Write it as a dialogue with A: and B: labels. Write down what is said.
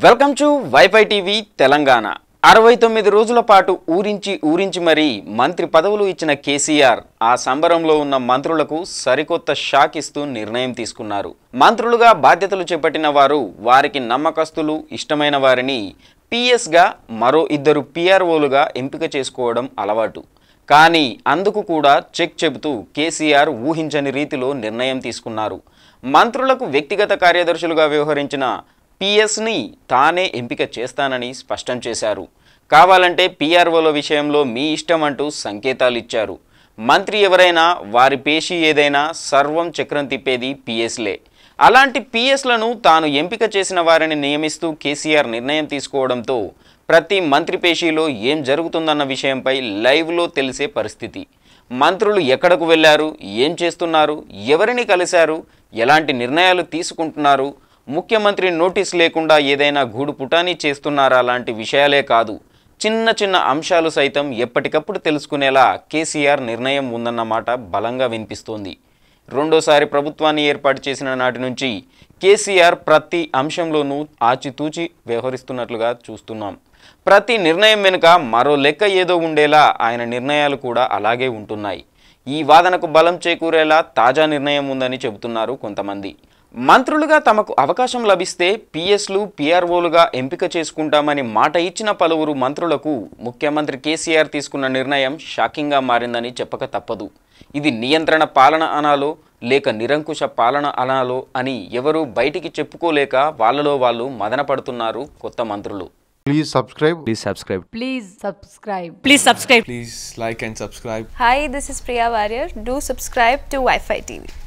A: Welcome to WiFi TV Telangana అరవై తొమ్మిది రోజుల పాటు ఊరించి ఊరించి మరీ మంత్రి పదవులు ఇచ్చిన కేసీఆర్ ఆ సంబరంలో ఉన్న మంత్రులకు సరికొత్త షాక్ ఇస్తూ నిర్ణయం తీసుకున్నారు మంత్రులుగా బాధ్యతలు చేపట్టిన వారు వారికి నమ్మకస్తులు ఇష్టమైన వారిని పిఎస్గా మరో ఇద్దరు పిఆర్ఓలుగా ఎంపిక చేసుకోవడం అలవాటు కానీ అందుకు కూడా చెక్ చెబుతూ కేసీఆర్ ఊహించని రీతిలో నిర్ణయం తీసుకున్నారు మంత్రులకు వ్యక్తిగత కార్యదర్శులుగా వ్యవహరించిన పిఎస్ని తానే ఎంపిక చేస్తానని స్పష్టం చేశారు కావాలంటే పిఆర్ఓల విషయంలో మీ ఇష్టం అంటూ సంకేతాలు ఇచ్చారు మంత్రి ఎవరైనా వారి పేషి ఏదైనా సర్వం చక్రం తిప్పేది పిఎస్లే అలాంటి పిఎస్లను తాను ఎంపిక చేసిన వారిని నియమిస్తూ కేసీఆర్ నిర్ణయం తీసుకోవడంతో ప్రతి మంత్రి పేషీలో ఏం జరుగుతుందన్న విషయంపై లైవ్లో తెలిసే పరిస్థితి మంత్రులు ఎక్కడకు వెళ్ళారు ఏం చేస్తున్నారు ఎవరిని కలిశారు ఎలాంటి నిర్ణయాలు తీసుకుంటున్నారు ముఖ్యమంత్రి నోటీస్ లేకుండా ఏదైనా గూడు పుటానీ చేస్తున్నారా లాంటి విషయాలే కాదు చిన్న చిన్న అంశాలు సైతం ఎప్పటికప్పుడు తెలుసుకునేలా కేసీఆర్ నిర్ణయం ఉందన్నమాట బలంగా వినిపిస్తోంది రెండోసారి ప్రభుత్వాన్ని ఏర్పాటు చేసిన నాటి నుంచి కేసీఆర్ ప్రతి అంశంలోనూ ఆచితూచి వ్యవహరిస్తున్నట్లుగా చూస్తున్నాం ప్రతి నిర్ణయం వెనుక మరో లెక్క ఏదో ఉండేలా ఆయన నిర్ణయాలు కూడా అలాగే ఉంటున్నాయి ఈ వాదనకు బలం చేకూరేలా తాజా నిర్ణయం ఉందని చెబుతున్నారు కొంతమంది మంత్రులుగా తమకు అవకాశం లభిస్తే పిఎస్లు పిఆర్ఓలుగా ఎంపిక చేసుకుంటామని మాట ఇచ్చిన పలువురు మంత్రులకు ముఖ్యమంత్రి కేసీఆర్ తీసుకున్న నిర్ణయం షాకింగ్గా మారిందని చెప్పక తప్పదు ఇది నియంత్రణ పాలన అనాలో లేక నిరంకుశ పాలన అనాలో అని ఎవరూ బయటికి చెప్పుకోలేక వాళ్ళలో వాళ్ళు మదనపడుతున్నారు కొత్త మంత్రులు
B: Please subscribe.
C: Please subscribe.
D: Please subscribe.
E: Please subscribe.
F: Please like and subscribe.
G: Hi, this is Priya Warrior. Do subscribe to Wi-Fi TV.